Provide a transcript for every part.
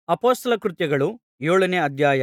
ಅಪೊಸ್ತಲರ ಕೃತ್ಯಗಳು ಏಳನೇ ಅಧ್ಯಾಯ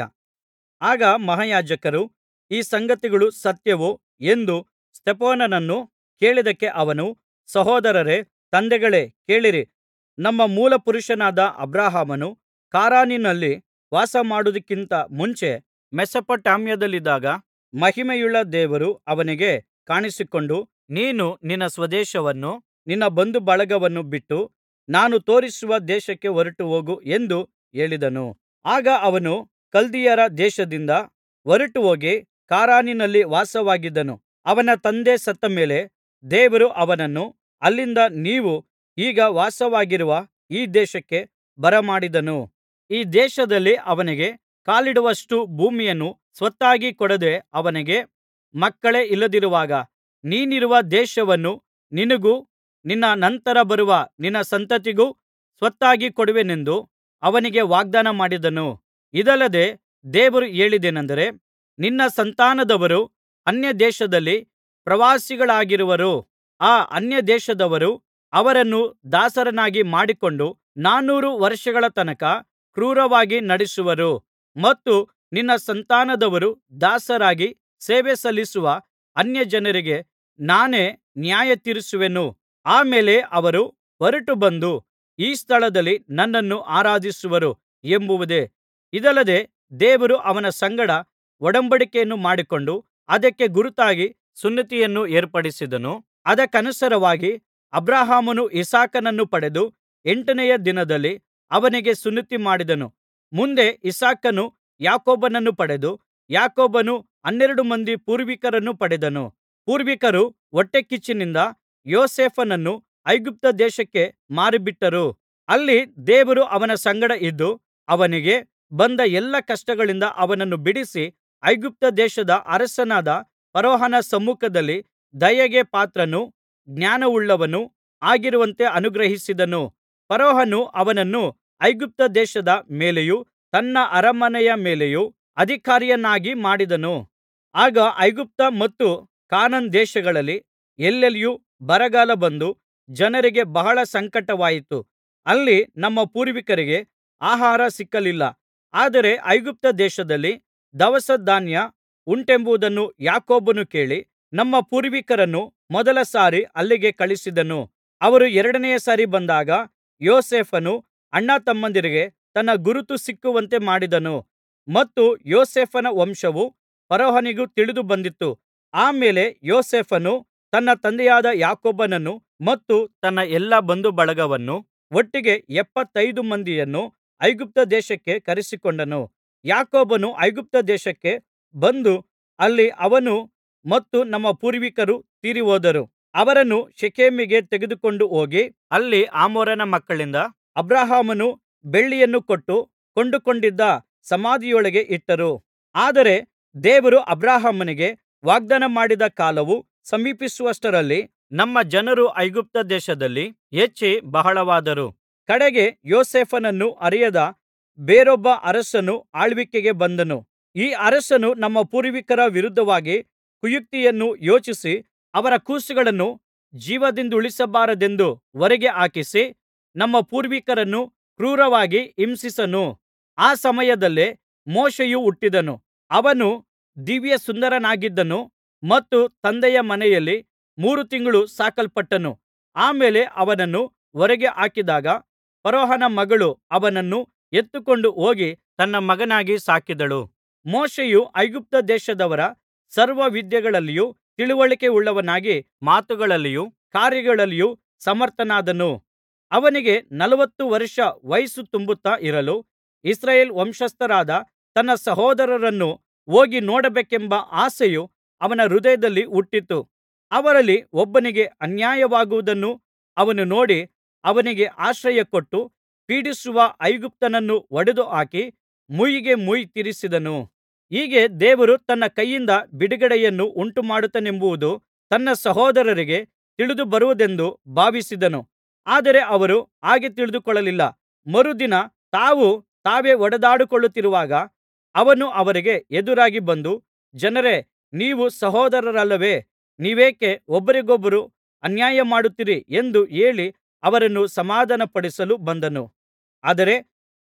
ಆಗ ಮಹಾಯಾಜಕರು ಈ ಸಂಗತಿಗಳು ಸತ್ಯವೋ ಎಂದು ಸ್ತೆಫನನನ್ನು ಕೇಳಿದ್ದಕ್ಕೆ ಅವನು ಸಹೋದರರೇ ತಂದೆಗಳೇ ಕೇಳಿರಿ ನಮ್ಮ ಮೂಲಪುರುಷನಾದ ಅಬ್ರಹಾಮನು ಖಾರಾನಿನಲ್ಲಿ ವಾಸಮಾಡುವುದಕ್ಕಿಂತ ಮುಂಚೆ ಮೆಸೊಪೊತಾಮ್ಯದಲ್ಲಿದ್ದಾಗ ಮಹಿಮೆಯುಳ್ಳ ದೇವರು ಅವನಿಗೆ ಕಾಣಿಸಿಕೊಂಡು ನೀನು ನಿನ್ನ ಸ್ವದೇಶವನ್ನೂ ನಿನ್ನ ಬಂಧುಬಳಗವನ್ನೂ ಬಿಟ್ಟು ನಾನು ತೋರಿಸುವ ದೇಶಕ್ಕೆ ಹೊರಟುಹೋಗು ಎಂದು ಹೇಳಿದನು ಆಗ ಅವನು ಕಲ್ದೀಯರ ದೇಶದಿಂದ ಹೊರಟುಹೋಗಿ ಖಾರಾನಿನಲ್ಲಿ ವಾಸವಾಗಿದ್ದನು ಅವನ ತಂದೆ ಸತ್ತ ಮೇಲೆ ದೇವರು ಅವನನ್ನು ಅಲ್ಲಿಂದ ನೀವು ಈಗ ವಾಸವಾಗಿರುವ ಈ ದೇಶಕ್ಕೆ ಬರಮಾಡಿದನು ಈ ದೇಶದಲ್ಲಿ ಅವನಿಗೆ ಕಾಲಿಡುವಷ್ಟು ಭೂಮಿಯನ್ನು ಸ್ವತ್ತಾಗಿ ಕೊಡದೆ ಅವನಿಗೆ ಮಕ್ಕಳೇ ಇಲ್ಲದಿರುವಾಗ ನೀನಿರುವ ದೇಶವನ್ನು ನಿನಗೂ ನಿನ್ನ ನಂತರ ಬರುವ ನಿನ್ನ ಸಂತತಿಗೂ ಸ್ವತ್ತಾಗಿ ಕೊಡುವೆನೆಂದು ಅವನಿಗೆ ವಾಗ್ದಾನ ಮಾಡಿದನು ಇದಲ್ಲದೆ ದೇವರು ಹೇಳಿದ್ದೇನಂದರೆ ನಿನ್ನ ಸಂತಾನದವರು ಅನ್ಯದೇಶದಲ್ಲಿ ಪ್ರವಾಸಿಗಳಾಗಿರುವರು ಆ ಅನ್ಯದೇಶದವರು ಅವರನ್ನು ದಾಸರನ್ನಾಗಿ ಮಾಡಿಕೊಂಡು ನಾನೂರು ವರ್ಷಗಳ ತನಕ ಕ್ರೂರವಾಗಿ ನಡೆಸುವರು ಮತ್ತು ನಿನ್ನ ಸಂತಾನದವರು ದಾಸರಾಗಿ ಸೇವೆ ಸಲ್ಲಿಸುವ ಅನ್ಯಜನರಿಗೆ ನಾನೇ ನ್ಯಾಯತೀರಿಸುವೆನು ಆ ಮೇಲೆ ಅವರು ಹೊರಟುಬಂದು ಈ ಸ್ಥಳದಲ್ಲಿ ನನ್ನನ್ನು ಆರಾಧಿಸುವರು ಎಂಬುದೇ ಇದಲ್ಲದೆ ದೇವರು ಅವನ ಸಂಗಡ ಒಡಂಬಡಿಕೆಯನ್ನು ಮಾಡಿಕೊಂಡು ಅದಕ್ಕೆ ಗುರುತಾಗಿ ಸುನ್ನತಿಯನ್ನು ಏರ್ಪಡಿಸಿದನು ಅದಕ್ಕನುಸಾರವಾಗಿ ಅಬ್ರಹಾಮನು ಇಸಾಕನನ್ನು ಪಡೆದು ಎಂಟನೆಯ ದಿನದಲ್ಲಿ ಅವನಿಗೆ ಸುನ್ನತಿ ಮಾಡಿದನು ಮುಂದೆ ಇಸಾಕನು ಯಾಕೋಬನನ್ನು ಪಡೆದು ಯಾಕೋಬನು ಹನ್ನೆರಡು ಮಂದಿ ಪೂರ್ವಿಕರನ್ನು ಪಡೆದನು ಪೂರ್ವಿಕರು ಹೊಟ್ಟೆಕಿಚ್ಚಿನಿಂದ ಯೋಸೇಫನನ್ನು ಐಗುಪ್ತ ದೇಶಕ್ಕೆ ಮಾರಿಬಿಟ್ಟರು ಅಲ್ಲಿ ದೇವರು ಅವನ ಸಂಗಡ ಇದ್ದು ಅವನಿಗೆ ಬಂದ ಎಲ್ಲಾ ಕಷ್ಟಗಳಿಂದ ಅವನನ್ನು ಬಿಡಿಸಿ ಐಗುಪ್ತ ದೇಶದ ಅರಸನಾದ ಫರೋಹನ ಸಮ್ಮುಖದಲ್ಲಿ ದಯೆಗೆ ಪಾತ್ರನೂ ಜ್ಞಾನವುಳ್ಳವನೂ ಆಗಿರುವಂತೆ ಅನುಗ್ರಹಿಸಿದನು ಫರೋಹನು ಅವನನ್ನು ಐಗುಪ್ತ ದೇಶದ ಮೇಲೆಯೂ ತನ್ನ ಅರಮನೆಯ ಮೇಲೆಯೂ ಅಧಿಕಾರಿಯನ್ನಾಗಿ ಮಾಡಿದನು ಆಗ ಐಗುಪ್ತ ಮತ್ತು ಕಾನಾನ್ ದೇಶಗಳಲ್ಲಿ ಎಲ್ಲೆಲ್ಲಿಯೂ ಬರಗಾಲ ಬಂದು ಜನರಿಗೆ ಬಹಳ ಸಂಕಟವಾಯಿತು ಅಲ್ಲಿ ನಮ್ಮ ಪೂರ್ವಿಕರಿಗೆ ಆಹಾರ ಸಿಕ್ಕಲಿಲ್ಲ ಆದರೆ ಐಗುಪ್ತ ದೇಶದಲ್ಲಿ ದವಸಧಾನ್ಯ ಉಂಟೆಂಬುದನ್ನು ಯಾಕೋಬನು ಕೇಳಿ ನಮ್ಮ ಪೂರ್ವಿಕರನ್ನು ಮೊದಲ ಸಾರಿ ಅಲ್ಲಿಗೆ ಕಳುಹಿಸಿದನು ಅವರು ಎರಡನೆಯ ಸಾರಿ ಬಂದಾಗ ಯೋಸೇಫನು ಅಣ್ಣತಮ್ಮಂದಿರಿಗೆ ತನ್ನ ಗುರುತು ಸಿಕ್ಕುವಂತೆ ಮಾಡಿದನು ಮತ್ತು ಯೋಸೇಫನ ವಂಶವು ಫರೋಹನಿಗೆ ತಿಳಿದು ಬಂದಿತು ಆ ಮೇಲೆ ಯೋಸೇಫನು ತನ್ನ ತಂದೆಯಾದ ಯಾಕೋಬನನ್ನು ಮತ್ತು ತನ್ನ ಎಲ್ಲಾ ಬಂಧುಬಳಗವನ್ನು ಒಟ್ಟಿಗೆ ಎಪ್ಪತ್ತೈದು ಮಂದಿಯನ್ನು ಐಗುಪ್ತ ದೇಶಕ್ಕೆ ಕರೆಸಿಕೊಂಡನು ಯಾಕೋಬನು ಐಗುಪ್ತ ದೇಶಕ್ಕೆ ಬಂದು ಅಲ್ಲಿ ಅವನು ಮತ್ತು ನಮ್ಮ ಪೂರ್ವಿಕರು ತೀರಿಹೋದರು ಅವರನ್ನು ಶೆಕೆಮಿಗೆ ತೆಗೆದುಕೊಂಡು ಹೋಗಿ ಅಲ್ಲಿ ಹಮೋರನ ಮಕ್ಕಳಿಂದ ಅಬ್ರಹಾಮನು ಬೆಳ್ಳಿಯನ್ನು ಕೊಟ್ಟು ಕೊಂಡುಕೊಂಡಿದ್ದ ಸಮಾಧಿಯೊಳಗೆ ಇಟ್ಟರು ಆದರೆ ದೇವರು ಅಬ್ರಹಾಮನಿಗೆ ವಾಗ್ದಾನ ಮಾಡಿದ ಕಾಲವು ಸಮೀಪಿಸುವಷ್ಟರಲ್ಲಿ ನಮ್ಮ ಜನರು ಐಗುಪ್ತ ದೇಶದಲ್ಲಿ ಹೆಚ್ಚಿ ಬಹಳವಾದರು ಕಡೆಗೆ ಯೋಸೇಫನನ್ನು ಅರಿಯದ ಬೇರೊಬ್ಬ ಅರಸನು ಆಳ್ವಿಕೆಗೆ ಬಂದನು ಈ ಅರಸನು ನಮ್ಮ ಪೂರ್ವಿಕರ ವಿರುದ್ಧವಾಗಿ ಕುಯುಕ್ತಿಯನ್ನು ಯೋಚಿಸಿ ಅವರ ಕೂಸುಗಳನ್ನು ಜೀವದಿಂದುಳಿಸಬಾರದೆಂದು ಹೊರಗೆ ಹಾಕಿಸಿ ನಮ್ಮ ಪೂರ್ವಿಕರನ್ನು ಕ್ರೂರವಾಗಿ ಹಿಂಸಿಸಿದನು ಆ ಸಮಯದಲ್ಲೇ ಮೋಶೆಯು ಹುಟ್ಟಿದನು ಅವನು ದಿವ್ಯಸುಂದರನಾಗಿದ್ದನು ಮತ್ತು ತಂದೆಯ ಮನೆಯಲ್ಲಿ ಮೂರು ತಿಂಗಳು ಸಾಕಲ್ಪಟ್ಟನು ಆ ಮೇಲೆ ಅವನನ್ನು ಹೊರಗೆ ಹಾಕಿದಾಗ ಫರೋಹನ ಮಗಳು ಅವನನ್ನು ಎತ್ತಿಕೊಂಡು ಹೋಗಿ ತನ್ನ ಮಗನಾಗಿ ಸಾಕಿದಳು ಮೋಶೆಯು ಐಗುಪ್ತ ದೇಶದವರ ಸರ್ವವಿದ್ಯೆಗಳಲ್ಲಿಯೂ ತಿಳಿವಳಿಕೆಯುಳ್ಳವನಾಗಿ ಮಾತುಗಳಲ್ಲಿಯೂ ಕಾರ್ಯಗಳಲ್ಲಿಯೂ ಸಮರ್ಥನಾದನು ಅವನಿಗೆ ನಲವತ್ತು ವರ್ಷ ವಯಸ್ಸು ತುಂಬುತ್ತಾ ಇರಲು ಇಸ್ರಾಯೇಲ್ ವಂಶಸ್ಥರಾದ ತನ್ನ ಸಹೋದರರನ್ನು ಹೋಗಿ ನೋಡಬೇಕೆಂಬ ಆಸೆಯು ಅವನ ಹೃದಯದಲ್ಲಿ ಹುಟ್ಟಿತು ಅವರಲ್ಲಿ ಒಬ್ಬನಿಗೆ ಅನ್ಯಾಯವಾಗುವುದನ್ನು ಅವನು ನೋಡಿ ಅವನಿಗೆ ಆಶ್ರಯಕೊಟ್ಟು ಪೀಡಿಸುವ ಐಗುಪ್ತ್ಯನನ್ನು ಹೊಡೆದುಹಾಕಿ ಮುಯ್ಯಿಗೆ ಮುಯ್ಯಿ ತೀರಿಸಿದನು ಹೀಗೆ ದೇವರು ತನ್ನ ಕೈಯಿಂದ ಬಿಡುಗಡೆಯನ್ನು ಉಂಟುಮಾಡುತ್ತಾನೆಂಬುದು ತನ್ನ ಸಹೋದರರಿಗೆ ತಿಳಿದುಬರುವುದೆಂದು ಭಾವಿಸಿದನು ಆದರೆ ಅವರು ಹಾಗೆ ತಿಳಿದುಕೊಳ್ಳಲಿಲ್ಲ ಮರುದಿನ ತಾವು ತಾವೇ ಹೊಡೆದಾಡಿಕೊಳ್ಳುತ್ತಿರುವಾಗ ಅವನು ಅವರಿಗೆ ಎದುರಾಗಿ ಬಂದು ಜನರೇ ನೀವು ಸಹೋದರರಲ್ಲವೇ ನೀವೇಕೆ ಒಬ್ಬರಿಗೊಬ್ಬರು ಅನ್ಯಾಯಮಾಡುತ್ತೀರಿ ಎಂದು ಹೇಳಿ ಅವರನ್ನು ಸಮಾಧಾನಪಡಿಸಲು ಬಂದನು ಆದರೆ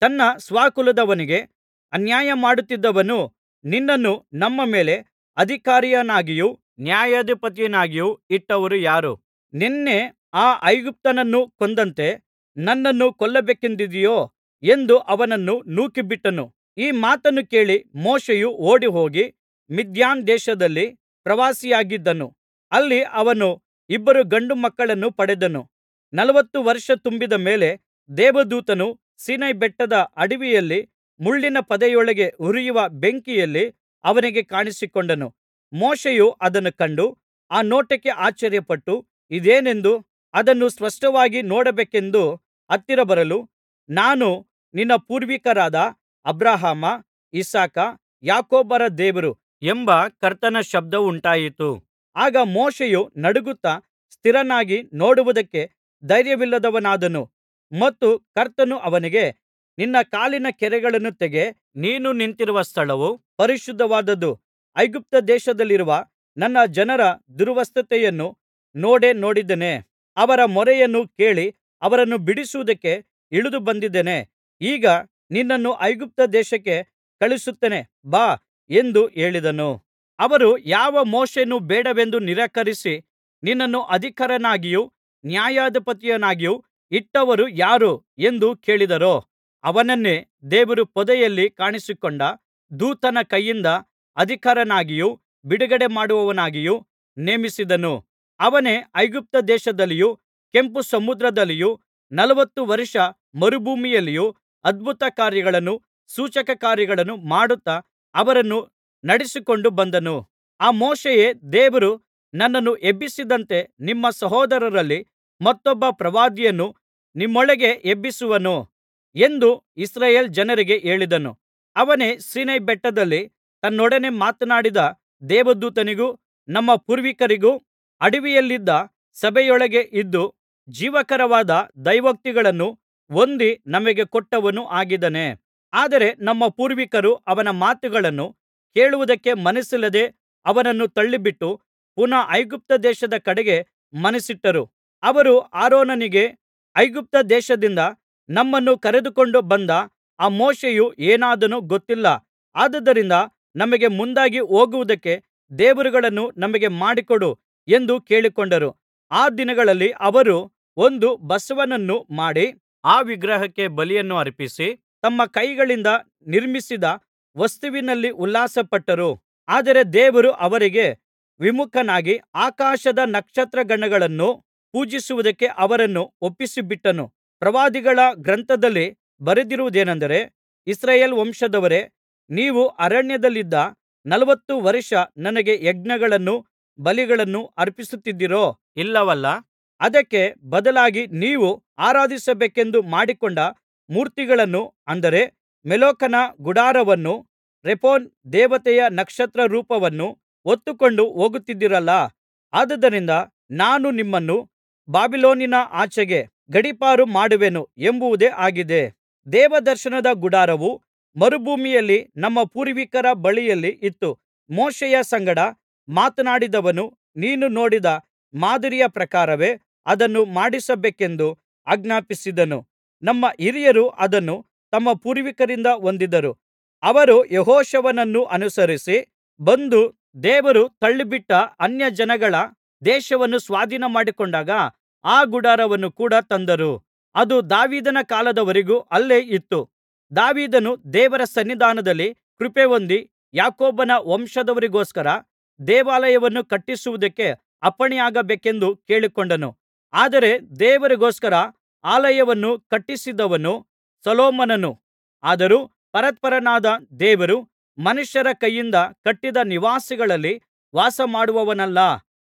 ತನ್ನ ಸ್ವಕುಲದವನಿಗೆ ಅನ್ಯಾಯ ಮಾಡುತ್ತಿದ್ದವನು ನಿನ್ನನ್ನು ನಮ್ಮ ಮೇಲೆ ಅಧಿಕಾರಿಯನ್ನಾಗಿಯೂ ನ್ಯಾಯಾಧಿಪತಿಯನ್ನಾಗಿಯೂ ಇಟ್ಟವರು ಯಾರು ನಿನ್ನೆ ಆ ಐಗುಪ್ತ್ಯನನ್ನು ಕೊಂದಂತೆ ನನ್ನನ್ನು ಕೊಲ್ಲಬೇಕೆಂದಿದ್ದೀಯೋ ಎಂದು ಅವನನ್ನು ನೂಕಿಬಿಟ್ಟನು ಈ ಮಾತನ್ನು ಕೇಳಿ ಮೋಶೆಯು ಓಡಿಹೋಗಿ ಮಿದ್ಯಾನ್ ದೇಶದಲ್ಲಿ ಪ್ರವಾಸಿಯಾಗಿದ್ದನು ಅಲ್ಲಿ ಅವನು ಇಬ್ಬರು ಗಂಡು ಮಕ್ಕಳನ್ನು ಪಡೆದನು ನಲವತ್ತು ವರ್ಷ ತುಂಬಿದ ಮೇಲೆ ದೇವದೂತನು ಸೀನಾಯಿಬೆಟ್ಟದ ಅಡವಿಯಲ್ಲಿ ಮುಳ್ಳಿನ ಪೊದೆಯೊಳಗೆ ಉರಿಯುವ ಬೆಂಕಿಯಲ್ಲಿ ಅವನಿಗೆ ಕಾಣಿಸಿಕೊಂಡನು ಮೋಶೆಯು ಅದನ್ನು ಕಂಡು ಆ ನೋಟಕ್ಕೆ ಆಶ್ಚರ್ಯಪಟ್ಟು ಇದೇನೆಂದು ಅದನ್ನು ಸ್ಪಷ್ಟವಾಗಿ ನೋಡಬೇಕೆಂದು ಹತ್ತಿರ ಬರಲು ನಾನು ನಿನ್ನ ಪೂರ್ವಿಕರಾದ ಅಬ್ರಹಾಮ ಇಸಾಕ ಯಾಕೋಬರ ದೇವರು ಎಂಬ ಕರ್ತನ ಶಬ್ದವುಂಟಾಯಿತು ಆಗ ಮೋಶೆಯು ನಡುಗುತ್ತಾ ಸ್ಥಿರನಾಗಿ ನೋಡುವುದಕ್ಕೆ ಧೈರ್ಯವಿಲ್ಲದವನಾದನು ಮತ್ತು ಕರ್ತನು ಅವನಿಗೆ ನಿನ್ನ ಕಾಲಿನ ಕೆರಗಳನ್ನು ತೆಗೆ ನೀನು ನಿಂತಿರುವ ಸ್ಥಳವು ಪರಿಶುದ್ಧವಾದುದು ಐಗುಪ್ತ ದೇಶದಲ್ಲಿರುವ ನನ್ನ ಜನರ ದುರವಸ್ಥೆಯನ್ನು ನೋಡೇ ನೋಡಿದ್ದೇನೆ ಅವರ ಮೊರೆಯನ್ನು ಕೇಳಿ ಅವರನ್ನು ಬಿಡಿಸುವುದಕ್ಕೆ ಇಳಿದು ಬಂದಿದ್ದೇನೆ ಈಗ ನಿನ್ನನ್ನು ಐಗುಪ್ತ ದೇಶಕ್ಕೆ ಕಳುಹಿಸುತ್ತೇನೆ ಬಾ ಎಂದು ಹೇಳಿದನು ಅವರು ಯಾವ ಮೋಶೆಯನ್ನು ಬೇಡವೆಂದು ನಿರಾಕರಿಸಿ ನಿನ್ನನ್ನು ಅಧಿಕಾರಿಯನ್ನಾಗಿಯೂ ನ್ಯಾಯಾಧಿಪತಿಯನ್ನಾಗಿಯೂ ಇಟ್ಟವರು ಯಾರು ಎಂದು ಕೇಳಿದರೋ ಅವನನ್ನೇ ದೇವರು ಪೊದೆಯಲ್ಲಿ ಕಾಣಿಸಿಕೊಂಡ ದೂತನ ಕೈಯಿಂದ ಅಧಿಕಾರಿಯನ್ನಾಗಿಯೂ ಬಿಡುಗಡೆ ಮಾಡುವವನಾಗಿಯೂ ನೇಮಿಸಿದನು ಅವನೇ ಐಗುಪ್ತ ದೇಶದಲ್ಲಿಯೂ ಕೆಂಪು ಸಮುದ್ರದಲ್ಲಿಯೂ ನಲವತ್ತು ವರ್ಷ ಮರುಭೂಮಿಯಲ್ಲಿಯೂ ಅದ್ಭುತಕಾರ್ಯಗಳನ್ನೂ ಸೂಚಕಕಾರ್ಯಗಳನ್ನೂ ಮಾಡುತ್ತಾ ಅವರನ್ನು ನಡೆಸಿಕೊಂಡು ಬಂದನು ಆ ಮೋಶೆಯೇ ದೇವರು ನನ್ನನ್ನು ಎಬ್ಬಿಸಿದಂತೆ ನಿಮ್ಮ ಸಹೋದರರಲ್ಲಿ ಮತ್ತೊಬ್ಬ ಪ್ರವಾದಿಯನ್ನು ನಿಮ್ಮೊಳಗೆ ಎಬ್ಬಿಸುವನು ಎಂದು ಇಸ್ರಾಯೇಲ್ ಜನರಿಗೆ ಹೇಳಿದನು ಅವನೇ ಸೀನಾಯಿ ಬೆಟ್ಟದಲ್ಲಿ ತನ್ನೊಡನೆ ಮಾತನಾಡಿದ ದೇವದೂತನಿಗೂ ನಮ್ಮ ಪೂರ್ವಿಕರಿಗೂ ಅಡವಿಯಲ್ಲಿದ್ದ ಸಭೆಯೊಳಗೆ ಇದ್ದು ಜೀವಕರವಾದ ದೈವೋಕ್ತಿಗಳನ್ನು ಹೊಂದಿ ನಮಗೆ ಕೊಟ್ಟವನೂ ಆಗಿದ್ದಾನೆ ಆದರೆ ನಮ್ಮ ಪೂರ್ವಿಕರು ಅವನ ಮಾತುಗಳನ್ನು ಕೇಳುವುದಕ್ಕೆ ಮನಸ್ಸಿಲ್ಲದೆ ಅವನನ್ನು ತಳ್ಳಿಬಿಟ್ಟು ಪುನಃ ಐಗುಪ್ತ ದೇಶದ ಕಡೆಗೆ ಮನಸ್ಸಿಟ್ಟರು ಅವರು ಆರೋನನಿಗೆ ಐಗುಪ್ತ ದೇಶದಿಂದ ನಮ್ಮನ್ನು ಕರೆದುಕೊಂಡು ಬಂದ ಆ ಮೋಶೆಯು ಏನಾದನೋ ಗೊತ್ತಿಲ್ಲ ಆದುದರಿಂದ ನಮಗೆ ಮುಂದಾಗಿ ಹೋಗುವುದಕ್ಕೆ ದೇವರುಗಳನ್ನು ನಮಗೆ ಮಾಡಿಕೊಡು ಎಂದು ಕೇಳಿಕೊಂಡರು ಆ ದಿನಗಳಲ್ಲಿ ಅವರು ಒಂದು ಬಸವನನ್ನು ಮಾಡಿ ಆ ವಿಗ್ರಹಕ್ಕೆ ಬಲಿಯನ್ನು ಅರ್ಪಿಸಿ ತಮ್ಮ ಕೈಗಳಿಂದ ನಿರ್ಮಿಸಿದ ವಸ್ತುವಿನಲ್ಲಿ ಉಲ್ಲಾಸಪಟ್ಟರು ಆದರೆ ದೇವರು ಅವರಿಗೆ ವಿಮುಖನಾಗಿ ಆಕಾಶದ ನಕ್ಷತ್ರಗಣಗಳನ್ನು ಪೂಜಿಸುವುದಕ್ಕೆ ಅವರನ್ನು ಒಪ್ಪಿಸಿಬಿಟ್ಟನು ಪ್ರವಾದಿಗಳ ಗ್ರಂಥದಲ್ಲಿ ಬರೆದಿರುವುದೇನೆಂದರೆ ಇಸ್ರಾಯೇಲ್ ವಂಶದವರೇ ನೀವು ಅರಣ್ಯದಲ್ಲಿದ್ದ ನಲವತ್ತು ವರ್ಷ ನನಗೆ ಯಜ್ಞಗಳನ್ನೂ ಬಲಿಗಳನ್ನೂ ಅರ್ಪಿಸುತ್ತಿದ್ದಿರೋ ಇಲ್ಲವಲ್ಲಾ ಅದಕ್ಕೆ ಬದಲಾಗಿ ನೀವು ಆರಾಧಿಸಬೇಕೆಂದು ಮಾಡಿಕೊಂಡ ಮೂರ್ತಿಗಳನ್ನು ಅಂದರೆ ಮೊಲೋಖನ ಗುಡಾರವನ್ನೂ ರೆಫಾನ್ ದೇವತೆಯ ನಕ್ಷತ್ರ ರೂಪವನ್ನೂ ಹೊತ್ತುಕೊಂಡು ಹೋಗುತ್ತಿದ್ದಿರಲ್ಲಾ ಆದುದರಿಂದ ನಾನು ನಿಮ್ಮನ್ನು ಬಾಬಿಲೋನಿನ ಆಚೆಗೆ ಗಡೀಪಾರು ಮಾಡುವೆನು ಎಂಬುದೇ ಆಗಿದೆ ದೇವದರ್ಶನದ ಗುಡಾರವು ಮರುಭೂಮಿಯಲ್ಲಿ ನಮ್ಮ ಪೂರ್ವಿಕರ ಬಳಿಯಲ್ಲಿ ಇತ್ತು ಮೋಶೆಯ ಸಂಗಡ ಮಾತನಾಡಿದವನು ನೀನು ನೋಡಿದ ಮಾದರಿಯ ಪ್ರಕಾರವೇ ಅದನ್ನು ಮಾಡಿಸಬೇಕೆಂದು ಆಜ್ಞಾಪಿಸಿದನು ನಮ್ಮ ಹಿರಿಯರು ಅದನ್ನು ತಮ್ಮ ಪೂರ್ವಿಕರಿಂದ ಹೊಂದಿದ್ದರು ಅವರು ಯೆಹೋಶುವನನ್ನು ಅನುಸರಿಸಿ ಬಂದು ದೇವರು ತಳ್ಳಿಬಿಟ್ಟ ಅನ್ಯಜನಗಳ ದೇಶವನ್ನು ಸ್ವಾಧೀನಮಾಡಿಕೊಂಡಾಗ ಆ ಗುಡಾರವನ್ನು ಕೂಡ ತಂದರು ಅದು ದಾವೀದನ ಕಾಲದವರೆಗೂ ಅಲ್ಲೇ ಇತ್ತು ದಾವೀದನು ದೇವರ ಸನ್ನಿಧಾನದಲ್ಲಿ ಕೃಪೆ ಹೊಂದಿ ಯಾಕೋಬನ ವಂಶದವರಿಗೋಸ್ಕರ ದೇವಾಲಯವನ್ನು ಕಟ್ಟಿಸುವುದಕ್ಕೆ ಅಪ್ಪಣೆಯಾಗಬೇಕೆಂದು ಕೇಳಿಕೊಂಡನು ಆದರೆ ದೇವರಿಗೋಸ್ಕರ ಆಲಯವನ್ನು ಕಟ್ಟಿಸಿದವನು ಸೊಲೊಮೋನನು ಆದರೂ ಪರಾತ್ಪರನಾದ ದೇವರು ಮನುಷ್ಯರ ಕೈಯಿಂದ ಕಟ್ಟಿದ ನಿವಾಸಗಳಲ್ಲಿ ವಾಸಮಾಡುವವನಲ್ಲ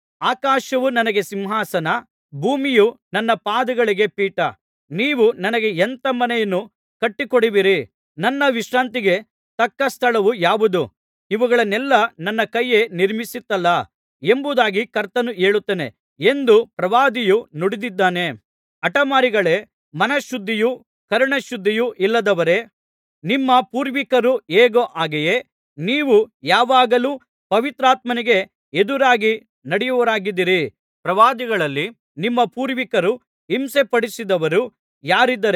ಆಕಾಶವು ನನಗೆ ಸಿಂಹಾಸನ ಭೂಮಿಯು ನನ್ನ ಪಾದಗಳಿಗೆ ಪೀಠ ನೀವು ನನಗೆ ಎಂಥ ಮನೆಯನ್ನು ಕಟ್ಟಿಕೊಡುವಿರಿ ನನ್ನ ವಿಶ್ರಾಂತಿಗೆ ತಕ್ಕ ಸ್ಥಳವು ಯಾವುದು ಇವುಗಳನ್ನೆಲ್ಲಾ ನನ್ನ ಕೈಯೇ ನಿರ್ಮಿಸಿತಲ್ಲಾ ಎಂಬುದಾಗಿ ಕರ್ತನು ಹೇಳುತ್ತಾನೆ ಎಂದು ಪ್ರವಾದಿಯು ನುಡಿದಿದ್ದಾನೆ ಹಠಮಾರಿಗಳೇ ಮನಶುದ್ಧಿಯೂ ಕರ್ಣಶುದ್ಧಿಯೂ ಇಲ್ಲದವರೇ ನಿಮ್ಮ ಪೂರ್ವಿಕರು ಹೇಗೋ ಹಾಗೆಯೇ ನೀವು ಯಾವಾಗಲೂ ಪವಿತ್ರಾತ್ಮನಿಗೆ ಎದುರಾಗಿ ನಡೆಯುವವರಾಗಿದ್ದೀರಿ ಪ್ರವಾದಿಗಳಲ್ಲಿ ನಿಮ್ಮ ಪೂರ್ವಿಕರು ಹಿಂಸೆಪಡಿಸಿದವರು ಯಾರಿದ್ದಾರೆ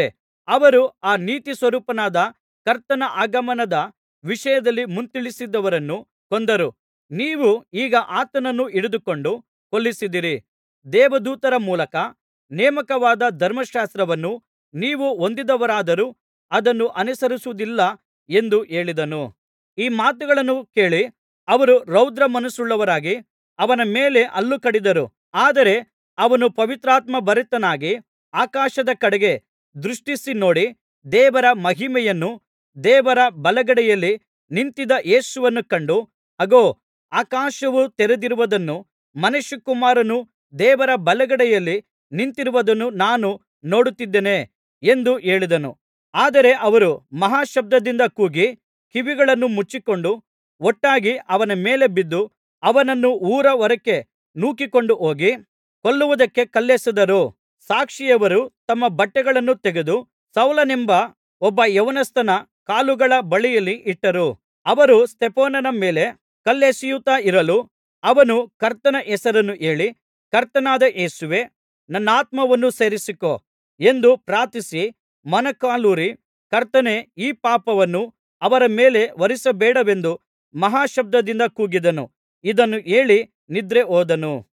ಅವರು ಆ ನೀತಿಸ್ವರೂಪನಾದ ಕರ್ತನ ಆಗಮನದ ವಿಷಯದಲ್ಲಿ ಮುಂತಿಳಿಸಿದವರನ್ನು ಕೊಂದರು ನೀವು ಈಗ ಆತನನ್ನು ಹಿಡಿದುಕೊಂಡು ಕೊಲ್ಲಿಸಿದ್ದೀರಿ ದೇವದೂತರ ಮೂಲಕ ನೇಮಕವಾದ ಧರ್ಮಶಾಸ್ತ್ರವನ್ನು ನೀವು ಹೊಂದಿದವರಾದರೂ ಅದನ್ನು ಅನುಸರಿಸುವುದಿಲ್ಲ ಎಂದು ಹೇಳಿದನು ಈ ಮಾತುಗಳನ್ನು ಕೇಳಿ ಅವರು ರೌದ್ರ ಮನಸ್ಸುಳ್ಳವರಾಗಿ ಅವನ ಮೇಲೆ ಹಲ್ಲು ಕಡಿದರು ಆದರೆ ಅವನು ಪವಿತ್ರಾತ್ಮಭರಿತನಾಗಿ ಆಕಾಶದ ಕಡೆಗೆ ದೃಷ್ಟಿಸಿ ನೋಡಿ ದೇವರ ಮಹಿಮೆಯನ್ನೂ ದೇವರ ಬಲಗಡೆಯಲ್ಲಿ ನಿಂತಿದ್ದ ಯೇಸುವನ್ನು ಕಂಡು ಅಗೋ ಆಕಾಶವು ತೆರೆದಿರುವುದನ್ನೂ ಮನುಷ್ಯಕುಮಾರನು ದೇವರ ಬಲಗಡೆಯಲ್ಲಿ ನಿಂತಿರುವುದನ್ನೂ ನಾನು ನೋಡುತ್ತಿದ್ದೇನೆ ಎಂದು ಹೇಳಿದನು ಆದರೆ ಅವರು ಮಹಾ ಶಬ್ದದಿಂದ ಕೂಗಿ ಕಿವಿಗಳನ್ನು ಮುಚ್ಚಿಕೊಂಡು ಒಟ್ಟಾಗಿ ಅವನ ಮೇಲೆ ಬಿದ್ದು ಅವನನ್ನು ಊರ ಹೊರಕ್ಕೆ ನೂಕಿಕೊಂಡು ಹೋಗಿ ಕೊಲ್ಲುವುದಕ್ಕೆ ಕಲ್ಲೆಸೆದರು ಸಾಕ್ಷಿಯವರು ತಮ್ಮ ಬಟ್ಟೆಗಳನ್ನು ತೆಗೆದು ಸೌಲನೆಂಬ ಒಬ್ಬ ಯೌವನಸ್ಥನ ಕಾಲುಗಳ ಬಳಿಯಲ್ಲಿ ಇಟ್ಟರು ಅವರು ಸ್ತೆಫನನ ಮೇಲೆ ಕಲ್ಲೆಸೆಯುತ್ತಾ ಇರಲು ಅವನು ಕರ್ತನ ಹೆಸರನ್ನು ಹೇಳಿ ಕರ್ತನಾದ ಯೇಸುವೇ ನನ್ನಾತ್ಮವನ್ನು ಸೇರಿಸಿಕೋ ಎಂದು ಪ್ರಾರ್ಥಿಸಿ ಮೊಣಕಾಲೂರಿ ಕರ್ತನೇ ಈ ಪಾಪವನ್ನು ಅವರ ಮೇಲೆ ಹೊರಿಸಬೇಡವೆಂದು ಮಹಾಶಬ್ದದಿಂದ ಕೂಗಿದನು ಇದನ್ನು ಹೇಳಿ ನಿದ್ರೆ ಹೋದನು